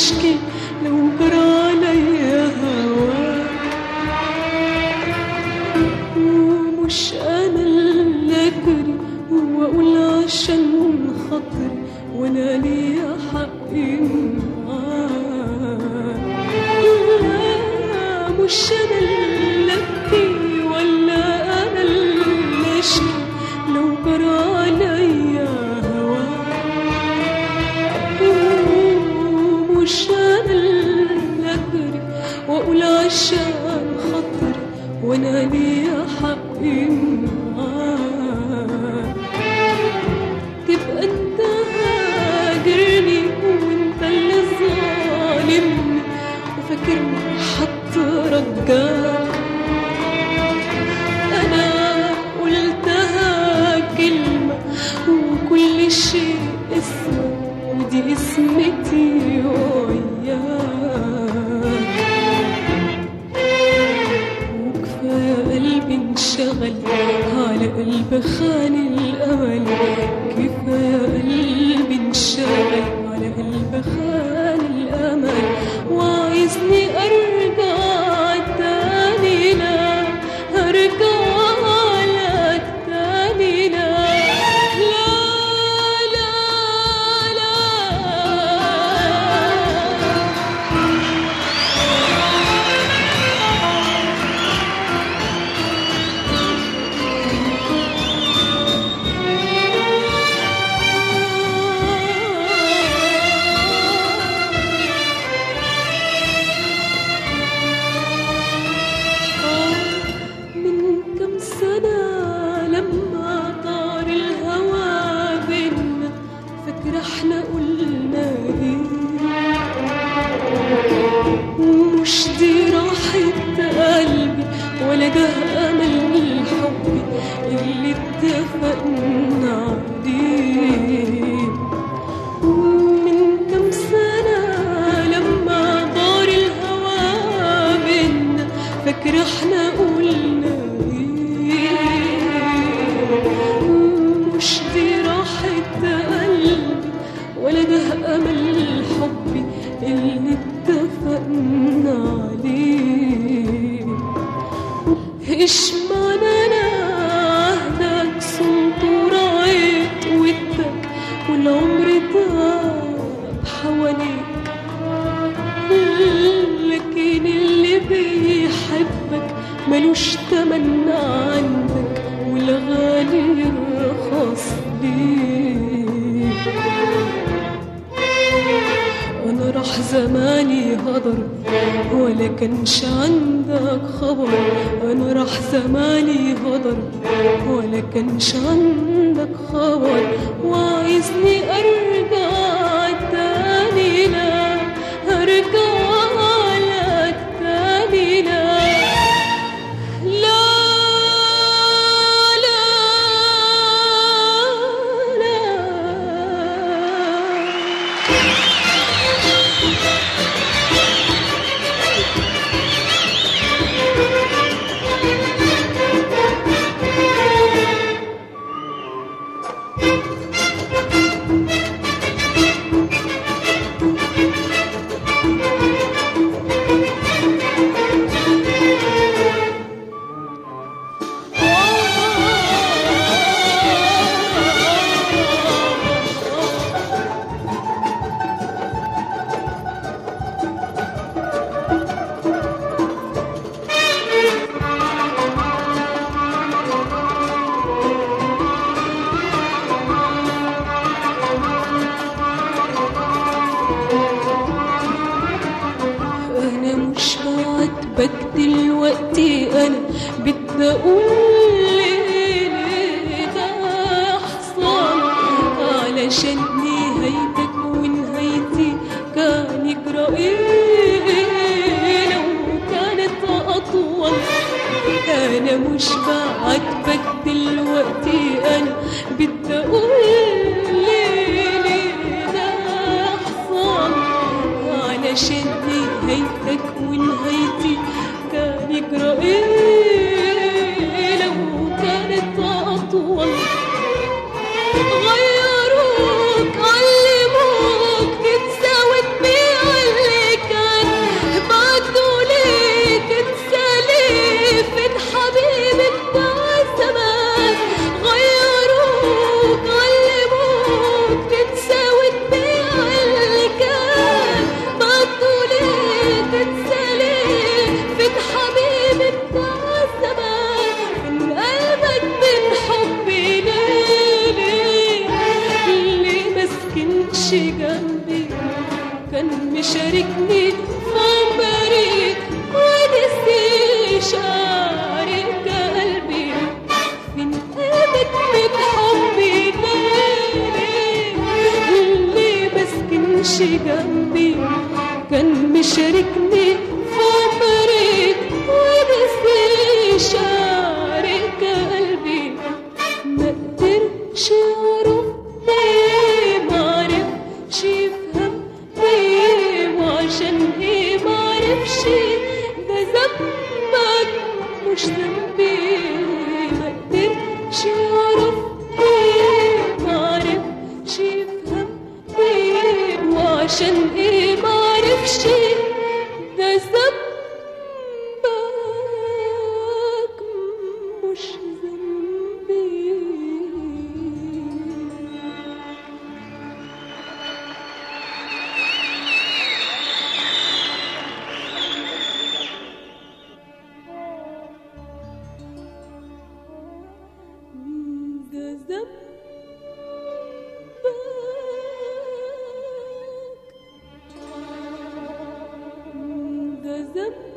اشكي لو جرى عليا هواك ومش انا اللي اجري واقول عشان خاطري وانا ليا حق معاك لا مش انا اللي ابكي ولا انا اللي اشكي لو جرى عليا هواك ومش انا اللي اجري واقول عشان خاطري وانا ليا حق معاك تبقى انت هاجرني وانت اللي ظالمني وفاكرني هترجاك انا قلتها كلمة وكل شيء اسمه ودي اسمتي وياك وكفاية قلبي انشغل على قلب خان الأمل كفاية قلبي انشغل على قلب خان الأمل وعايزني أرجع تاني لا أرجع لك تاني لا لا لا لا من كم سنة لما طار الهوى بينا فاكرة احنا قلنا ايه ومش دي راحة قلبي ولا ده أمل الحب اللي اتفقنا عليه من كم سنة لما دار الهوى بينا فاكرة احنا قلنا ايه مش دي راحة قلبي ولا ده أمل الحب اللي اتفقنا عليه ايش معنى انا عهدك صنت ورعيت ودك والعمر داب حواليك لكن اللي بيحبك ملوش تمن عندك والغالي يرخص ليك انا راح زماني هدر ولا كانش عندك خبر انا راح زماني هدر ولا كانش عندك خبر وعايزني ارجع تاني لا ارجع لك تاني لا لا لا لا انا مش هعاتبك دلوقتي انا بدي اقول ليه ده يحصل علشان نهايتك ونهايتي كان يجرى ايه لو كانت اطول انا مش بعاتبك دلوقتي انا بدي اقول ليه ليه ده يحصل علشان نهايتك ونهايتي كان يجرى ايه لو كانت اطول غيروك علموك تتساوي تبيع كان مشاركني في عمري ونسي شعرك قلبي من قامت من حبي ليه اللي مسكنش جنبي كان مشاركني في عمري ونسي شعرك قلبي ما قدرش يعرف ليه معرفش يفهم ليه وعشان ايه معرفش ده ذنبك مش ذنبي ما قدرش يعرف ليه معرفش يفهم ليه وعشان ايه معرفش ده ذنبك مش ذنبي ده ذنبك ده ذنبك